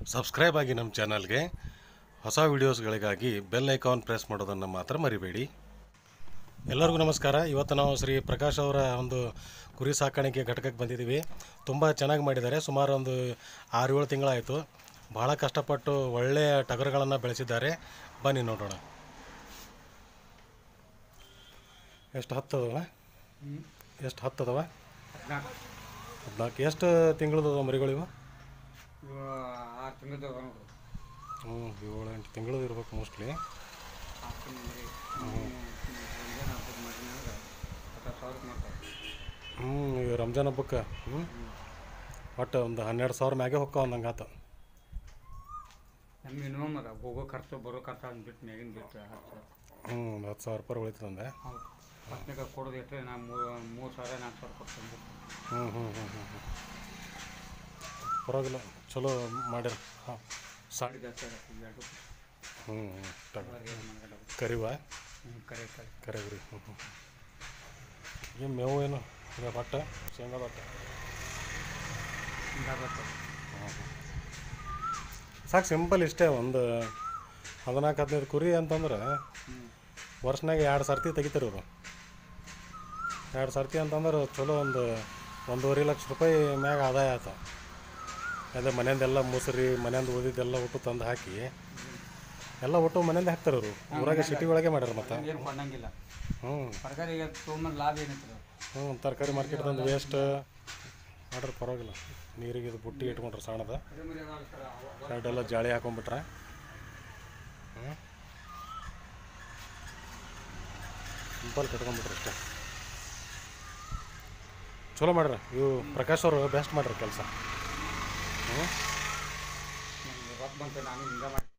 subscribe ಆಗಿ ನಮ್ಮ ಚಾನಲ್ಗೆ ಹೊಸ ವಿಡಿಯೋಸ್ಗಳಿಗಾಗಿ ಬೆಲ್ ಐಕಾನ್ ಪ್ರೆಸ್ ಮಾಡೋದನ್ನು ಮಾತ್ರ ಮರಿಬೇಡಿ ಎಲ್ಲರಿಗೂ ನಮಸ್ಕಾರ ಇವತ್ತು ನಾವು ಶ್ರೀ ಪ್ರಕಾಶ್ ಅವರ ಒಂದು ಕುರಿ ಸಾಕಾಣಿಕೆ ಘಟಕಕ್ಕೆ ಬಂದಿದ್ದೀವಿ ತುಂಬ ಚೆನ್ನಾಗಿ ಮಾಡಿದ್ದಾರೆ ಸುಮಾರು ಒಂದು ಆರು ಏಳು ತಿಂಗಳಾಯಿತು ಭಾಳ ಕಷ್ಟಪಟ್ಟು ಒಳ್ಳೆಯ ಟಗರುಗಳನ್ನು ಬೆಳೆಸಿದ್ದಾರೆ ಬನ್ನಿ ನೋಡೋಣ ಎಷ್ಟು ಹತ್ತದವ ಎಷ್ಟು ಹತ್ತದವ ಹದಿನಾಲ್ಕು ಹದಿನಾಲ್ಕು ಎಷ್ಟು ತಿಂಗಳದ ಮರಿಗಳಿವು ಇವು ಆರು ತಿಂಗಳದ್ದು ನೋಡು ಹ್ಞೂ ಏಳು ಎಂಟು ತಿಂಗಳದು ಇರ್ಬೇಕು ಮೋಸ್ಟ್ಲಿ ಆರು ತಿಂಗಳು ಮರಿ ರಂಜಾನ್ ಹಬ್ಬದ ಮರಿನಾಗ ಹತ್ತು ಸಾವಿರಕ್ಕೆ ಮಾಡ್ತಾರೆ ಹ್ಞೂ ಇವು ರಂಜಾನ್ ಹಬ್ಬಕ್ಕೆ ಹ್ಞೂ ಒಟ್ಟು ಒಂದು ಹನ್ನೆರಡು ಸಾವಿರ ಮ್ಯಾಗೆ ಹೊಕ್ಕ ಅಂದಂಗೆ ಆತ ನಮ್ಮ ಮಿನಿಮಮ್ ಅದ ಹೋಗೋ ಖರ್ಚು ಬರೋ ಖರ್ಚು ಅದನ್ನ ಬಿಟ್ಟು ಮ್ಯಾಗಿನ ಬಿಟ್ಟು ಹತ್ತು ಸಾವಿರ ಹ್ಞೂ ಒಂದು ಹತ್ತು ಸಾವಿರ ರೂಪಾಯಿ ಉಳಿತದಂದೆ ಹೌದು ಫಸ್ಟ್ನಾಗ ಕೊಡೋದು ಎಷ್ಟು ನಾ ಮೂರು ಮೂರು ಸಾವಿರ ನಾಲ್ಕು ಸಾವಿರ ಕೊಡ್ತೀನಿ ಹ್ಞೂ ಹ್ಞೂ ಹ್ಞೂ ಹ್ಞೂ ಹ್ಞೂ ಪರವಾಗಿಲ್ಲ ಚಲೋ ಮಾಡ್ಯಾರ ಹಾಂ ಸಾ ಸಾಡಿ ಜಾಸ್ತಿ ಆಗತ್ತೆ ಎರಡು ಹ್ಞೂ ಹ್ಞೂ ಟಗ ಏನು ಮಾಡ್ಕೊಂಡು ಕರಿವ ಹ್ಞೂ ಕರೆ ಕರೆ ಕರೆಗುರಿ ಹ್ಞೂ ಹ್ಞೂ ಏನು ಮೇವು ಏನು ಈಗ ಬಟ್ಟ ಶೇಂಗಾ ಬಟ್ಟ ಹಿಂಗಾಗತ್ತೆ ಹ್ಞೂ ಹ್ಞೂ ಸಾಕು ಸಿಂಪಲ್ ಇಷ್ಟೇ ಒಂದು ಹದಿನಾಲ್ಕು ಹದಿನೈದು ಕುರಿ ಅಂತಂದ್ರೆ ಹ್ಞೂ ವರ್ಷನಾಗ ಎರಡು ಸರ್ತಿ ತೆಗಿತಾರೆ ಇವರು ಎರಡು ಸರ್ತಿ ಅಂತಂದ್ರೆ ಚಲೋ ಒಂದು ಒಂದೂವರೆ ಲಕ್ಷ ರೂಪಾಯಿ ಮ್ಯಾಗ ಆದಾಯ ಆತ ಅದೇ ಮನೆಯಿಂದೆಲ್ಲ ಮುಸ್ರಿ ಮನೆಯಿಂದ ಉಳಿದಿದ್ದೆಲ್ಲ ಒಟ್ಟು ತಂದು ಹಾಕಿ ಎಲ್ಲ ಒಟ್ಟು ಮನೆಯಿಂದ ಹಾಕ್ತಾರೆ ಅವರು ಊರಾಗ ಸಿಟಿ ಒಳಗೆ ಮಾಡ್ಯಾರ ಮತ್ತೆ ಏನು ಕೊಂಡಂಗಿಲ್ಲ ಹ್ಞೂ ಸರ್ಕಾರಿ ಈಗ ತೊಗೊಂಬಂದು ಲಾಭ ಏನೈತೆ ಹ್ಞೂ ತರಕಾರಿ ಮಾರ್ಕೆಟ್ ತಂದು ವೇಸ್ಟ್ ಮಾಡ್ರೆ ಪರವಾಗಿಲ್ಲ ನೀರಿಗೆ ಇದು ಬುಟ್ಟಿ ಇಟ್ಕೊಂಡ್ರೆ ಸಣ್ಣದ ಅದೇ ಮರಿ ಅದಾವಲ್ಲ ಸರ್ ಅವು ಸೈಡೆಲ್ಲ ಜಾಳಿ ಹಾಕೊಂಡ್ಬಿಟ್ರೆ ಹ್ಞೂ ಸಿಂಪಲ್ ಕಟ್ಕೊಂಡ್ಬಿಟ್ರೆ ಅಷ್ಟೇ ಚಲೋ ಮಾಡ್ರ ಇವು ಪ್ರಕಾಶ್ ಅವರು ಬೆಸ್ಟ್ ಮಾಡ್ರಿ ಕೆಲಸ ಹ್ಞೂ ನಂಗೆ ರೊಕ್ಕ ಬಂತು ನಾನು ಹಿಂಗೆ ಮಾಡಿ